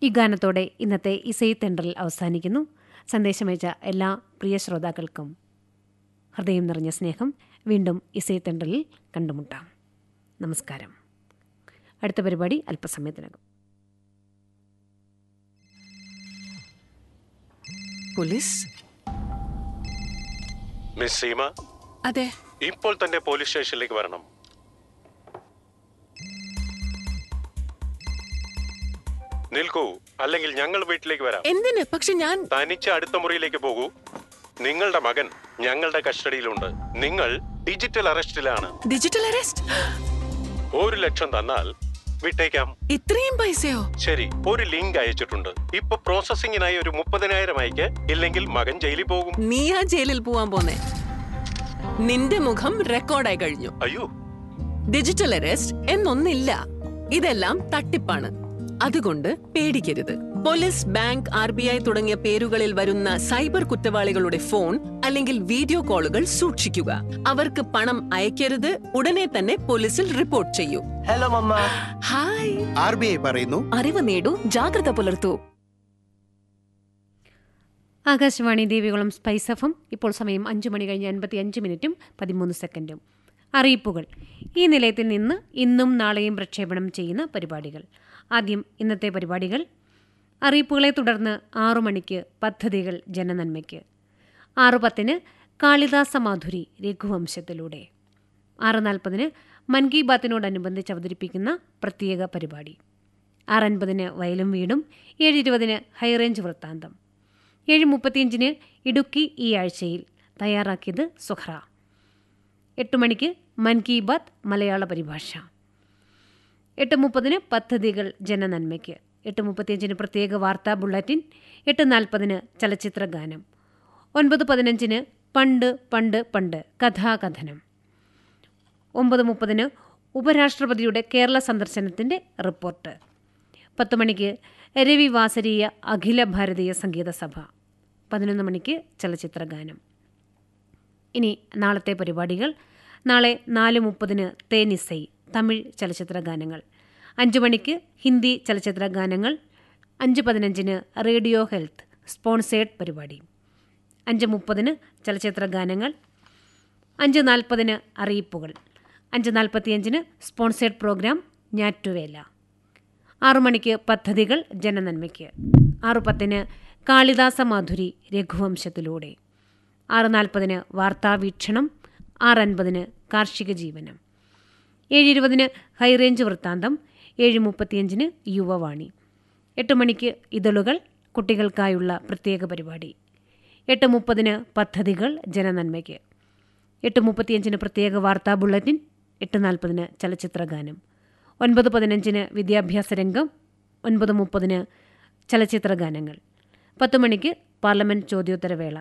ഈ ഗാനത്തോടെ ഇന്നത്തെ ഇസൈ തെണ്ടറിൽ അവസാനിക്കുന്നു സന്ദേശമയച്ച എല്ലാ പ്രിയ ശ്രോതാക്കൾക്കും ഹൃദയം നിറഞ്ഞ സ്നേഹം വീണ്ടും ഇസൈ തെണ്ടറിൽ കണ്ടുമുട്ടാം നമസ്കാരം അടുത്ത പരിപാടി അല്പസമയത്തിനകം പോലീസ് മിസ് സീമ അതെ ഇപ്പോൾ തന്നെ പോലീസ് സ്റ്റേഷനിലേക്ക് വരണം നിൽക്കൂ അല്ലെങ്കിൽ ഞങ്ങൾ വീട്ടിലേക്ക് വരാം എന്തിന് പക്ഷെ ഞാൻ തനിച്ച് അടുത്ത മുറിയിലേക്ക് പോകൂ നിങ്ങളുടെ മകൻ ഞങ്ങളുടെ കസ്റ്റഡിയിലുണ്ട് നിങ്ങൾ ഡിജിറ്റൽ അറസ്റ്റിലാണ് ഡിജിറ്റൽ അറസ്റ്റ് ഒരു ലക്ഷം തന്നാൽ വിട്ടേക്കാം ഇത്രയും പൈസയോ ശരി ഒരു ലിങ്ക് അയച്ചിട്ടുണ്ട് ഇപ്പൊ പ്രോസസിംഗിനായി ഒരു മുപ്പതിനായിരം അയക്ക് ഇല്ലെങ്കിൽ മകൻ ജയിലിൽ പോകും നീ ആ ജയിലിൽ പോവാൻ പോന്നെ നിന്റെ മുഖം റെക്കോർഡായി കഴിഞ്ഞു അയ്യോ ഡിജിറ്റൽ അറസ്റ്റ് എന്നൊന്നില്ല ഇതെല്ലാം തട്ടിപ്പാണ് അതുകൊണ്ട് പേടിക്കരുത് police bank R B I തുടങ്ങിയ പേരുകളിൽ വരുന്ന സൈബർ കുറ്റവാളികളുടെ ഫോൺ അല്ലെങ്കിൽ വീഡിയോ കോളുകൾ സൂക്ഷിക്കുക അവർക്ക് പണം അയക്കരുത് ഉടനെ തന്നെ പോലീസിൽ റിപ്പോർട്ട് ചെയ്യൂ ഹലോ മമ്മ ഹായ് ആർ ബി ഐ പറയുന്നു അറിവ് നേടൂ ജാഗ്രത പുലർത്തൂ ആകാശവാണി ദേവികുളം സ്പൈസ് എഫും ഇപ്പോൾ സമയം അഞ്ച് മണി കഴിഞ്ഞ് അൻപത്തി അഞ്ച് മിനിറ്റും പതിമൂന്ന് സെക്കൻഡും അറിയിപ്പുകൾ ഈ നിലയത്തിൽ നിന്ന് ഇന്നും നാളെയും പ്രക്ഷേപണം ചെയ്യുന്ന പരിപാടികൾ ആദ്യം ഇന്നത്തെ പരിപാടികൾ അറിയിപ്പുകളെ തുടർന്ന് ആറു മണിക്ക് പദ്ധതികൾ ജനനന്മയ്ക്ക് ആറു പത്തിന് കാളിദാസ മാധുരി രഘുവംശത്തിലൂടെ ആറ് നാൽപ്പതിന് മൻ കി ബാത്തിനോടനുബന്ധിച്ച് അവതരിപ്പിക്കുന്ന പ്രത്യേക പരിപാടി ആറ് അൻപതിന് വയലും വീടും ഏഴ് ഇരുപതിന് ഹൈറേഞ്ച് വൃത്താന്തം ഏഴ് മുപ്പത്തിയഞ്ചിന് ഇടുക്കി ഈ ആഴ്ചയിൽ തയ്യാറാക്കിയത് സുഹ്ര എട്ട് മണിക്ക് മൻ കി ബാത്ത് മലയാള പരിഭാഷ എട്ട് മുപ്പതിന് പദ്ധതികൾ ജനനന്മയ്ക്ക് എട്ട് മുപ്പത്തിയഞ്ചിന് പ്രത്യേക വാർത്താ ബുള്ളറ്റിൻ എട്ട് നാൽപ്പതിന് ചലച്ചിത്ര ഗാനം ഒൻപത് പതിനഞ്ചിന് പണ്ട് പണ്ട് പണ്ട് കഥാകഥനം ഒമ്പത് മുപ്പതിന് ഉപരാഷ്ട്രപതിയുടെ കേരള സന്ദർശനത്തിൻ്റെ റിപ്പോർട്ട് പത്ത് മണിക്ക് രവി വാസരീയ അഖില ഭാരതീയ സംഗീത സഭ പതിനൊന്ന് മണിക്ക് ചലച്ചിത്ര ഗാനം ഇനി നാളത്തെ പരിപാടികൾ നാളെ നാല് മുപ്പതിന് തേനിസൈ തമിഴ് ചലച്ചിത്ര ഗാനങ്ങൾ അഞ്ച് മണിക്ക് ഹിന്ദി ചലച്ചിത്ര ഗാനങ്ങൾ അഞ്ച് പതിനഞ്ചിന് റേഡിയോ ഹെൽത്ത് സ്പോൺസേഡ് പരിപാടി അഞ്ച് മുപ്പതിന് ചലച്ചിത്ര ഗാനങ്ങൾ അഞ്ച് നാൽപ്പതിന് അറിയിപ്പുകൾ അഞ്ച് നാൽപ്പത്തിയഞ്ചിന് സ്പോൺസേഡ് പ്രോഗ്രാം ഞാറ്റുവേല ആറു മണിക്ക് പദ്ധതികൾ ജനനന്മയ്ക്ക് ആറു പത്തിന് കാളിദാസ മാധുരി രഘുവംശത്തിലൂടെ ആറ് നാൽപ്പതിന് വാർത്താവീക്ഷണം ആറ് അൻപതിന് കാർഷിക ജീവനം ഏഴ് ഇരുപതിന് ഹൈറേഞ്ച് വൃത്താന്തം ഏഴ് മുപ്പത്തിയഞ്ചിന് യുവവാണി എട്ട് മണിക്ക് ഇതളുകൾ കുട്ടികൾക്കായുള്ള പ്രത്യേക പരിപാടി എട്ട് മുപ്പതിന് പദ്ധതികൾ ജനനന്മയ്ക്ക് എട്ട് മുപ്പത്തിയഞ്ചിന് പ്രത്യേക വാർത്താ ബുള്ളറ്റിൻ എട്ട് നാൽപ്പതിന് ചലച്ചിത്ര ഗാനം ഒൻപത് പതിനഞ്ചിന് വിദ്യാഭ്യാസ രംഗം ഒൻപത് മുപ്പതിന് ചലച്ചിത്ര ഗാനങ്ങൾ പത്ത് മണിക്ക് പാർലമെന്റ് ചോദ്യോത്തരവേള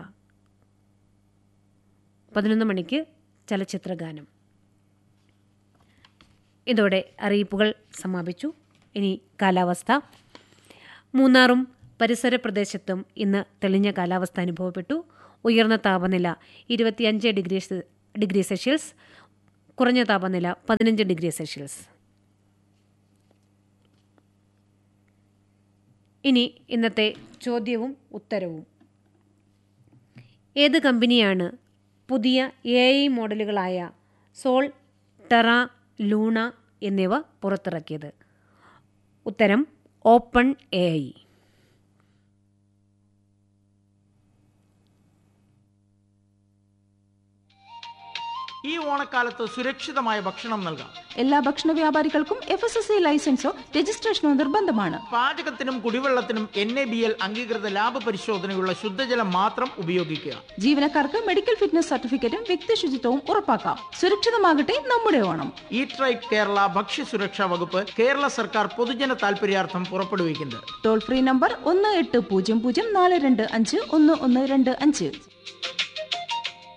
പതിനൊന്ന് മണിക്ക് ചലച്ചിത്ര ഗാനം ഇതോടെ അറിയിപ്പുകൾ സമാപിച്ചു ഇനി കാലാവസ്ഥ മൂന്നാറും പരിസര പ്രദേശത്തും ഇന്ന് തെളിഞ്ഞ കാലാവസ്ഥ അനുഭവപ്പെട്ടു ഉയർന്ന താപനില ഇരുപത്തിയഞ്ച് ഡിഗ്രി സെ- ഡിഗ്രി സെൽഷ്യസ് കുറഞ്ഞ താപനില പതിനഞ്ച് ഡിഗ്രി സെൽഷ്യസ് ഇനി ഇന്നത്തെ ചോദ്യവും ഉത്തരവും ഏത് കമ്പനിയാണ് പുതിയ എ ഐ മോഡലുകളായ സോൾ ടെറ ലൂണ എന്നിവ പുറത്തിറക്കിയത് ഉത്തരം ഓപ്പൺ എ ഐ ഈ ഓണക്കാലത്ത് സുരക്ഷിതമായ ഭക്ഷണം നൽകാം എല്ലാ ഭക്ഷണ വ്യാപാരികൾക്കും എഫ് എസ് എസ് ഐ ലൈസൻസോ രജിസ്ട്രേഷനോ നിർബന്ധമാണ് പാചകത്തിനും കുടിവെള്ളത്തിനും എൻ എ ബി എൽ അംഗീകൃത ലാഭ പരിശോധനയുള്ള ശുദ്ധജലം മാത്രം ഉപയോഗിക്കുക ജീവനക്കാർക്ക് മെഡിക്കൽ ഫിറ്റ്നസ് സർട്ടിഫിക്കറ്റും വ്യക്തി ശുചിത്വവും ഉറപ്പാക്കാം സുരക്ഷിതമാകട്ടെ നമ്മുടെ ഓണം ഈ ട്രൈബ് കേരള ഭക്ഷ്യസുരക്ഷാ വകുപ്പ് കേരള സർക്കാർ പൊതുജന താൽപര്യാർത്ഥം പുറപ്പെടുവിക്കുന്നത് ടോൾ ഫ്രീ നമ്പർ ഒന്ന് എട്ട് പൂജ്യം പൂജ്യം നാല് രണ്ട് അഞ്ച് ഒന്ന് ഒന്ന് രണ്ട് അഞ്ച്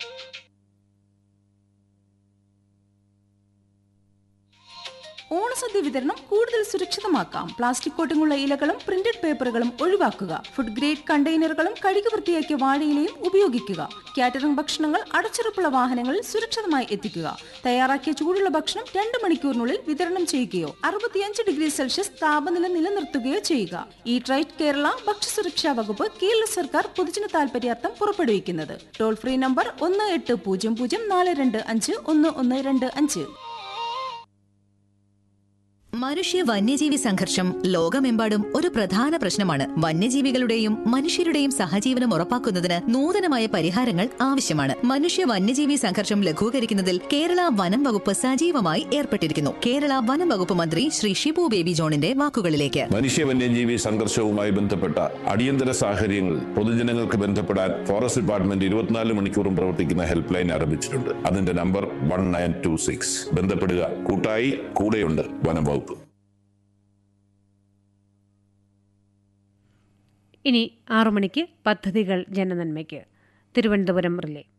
ഓണസദ്യ കാർഷിക വിതരണം കൂടുതൽ സുരക്ഷിതമാക്കാം പ്ലാസ്റ്റിക് കോട്ടിങ്ങുള്ള ഇലകളും പ്രിന്റഡ് പേപ്പറുകളും ഒഴിവാക്കുക ഫുഡ് ഗ്രേഡ് കണ്ടെയ്നറുകളും കഴുകി വൃത്തിയാക്കിയ വാഴയിലയും ഉപയോഗിക്കുക കാറ്ററിംഗ് ഭക്ഷണങ്ങൾ അടച്ചുറപ്പുള്ള വാഹനങ്ങളിൽ സുരക്ഷിതമായി എത്തിക്കുക തയ്യാറാക്കിയ ചൂടുള്ള ഭക്ഷണം രണ്ട് മണിക്കൂറിനുള്ളിൽ വിതരണം ചെയ്യുകയോ അറുപത്തിയഞ്ച് ഡിഗ്രി സെൽഷ്യസ് താപനില നിലനിർത്തുകയോ ചെയ്യുക ഈ ട്രൈറ്റ് കേരള ഭക്ഷ്യസുരക്ഷാ വകുപ്പ് കേരള സർക്കാർ പൊതുജന താൽപര്യാർത്ഥം പുറപ്പെടുവിക്കുന്നത് ടോൾ ഫ്രീ നമ്പർ ഒന്ന് എട്ട് പൂജ്യം പൂജ്യം നാല് രണ്ട് അഞ്ച് ഒന്ന് ഒന്ന് രണ്ട് അഞ്ച് മനുഷ്യ വന്യജീവി സംഘർഷം ലോകമെമ്പാടും ഒരു പ്രധാന പ്രശ്നമാണ് വന്യജീവികളുടെയും മനുഷ്യരുടെയും സഹജീവനം ഉറപ്പാക്കുന്നതിന് നൂതനമായ പരിഹാരങ്ങൾ ആവശ്യമാണ് മനുഷ്യ വന്യജീവി സംഘർഷം ലഘൂകരിക്കുന്നതിൽ കേരള വനം വകുപ്പ് സജീവമായി ഏർപ്പെട്ടിരിക്കുന്നു കേരള വനം വകുപ്പ് മന്ത്രി ശ്രീ ഷിബു ബേബി ജോണിന്റെ വാക്കുകളിലേക്ക് മനുഷ്യ വന്യജീവി സംഘർഷവുമായി ബന്ധപ്പെട്ട അടിയന്തര സാഹചര്യങ്ങളിൽ പൊതുജനങ്ങൾക്ക് ബന്ധപ്പെടാൻ ഫോറസ്റ്റ് ഡിപ്പാർട്ട്മെന്റ് ഇരുപത്തിനാല് മണിക്കൂറും പ്രവർത്തിക്കുന്ന ഹെൽപ്പ് ലൈൻ ആരംഭിച്ചിട്ടുണ്ട് അതിന്റെ number one nine two six ബന്ധപ്പെടുക കൂട്ടായി കൂടെയുണ്ട് വനം വകുപ്പ് ഇനി ആറു മണിക്ക് പദ്ധതികൾ ജനനന്മയ്ക്ക് തിരുവനന്തപുരം റിലേ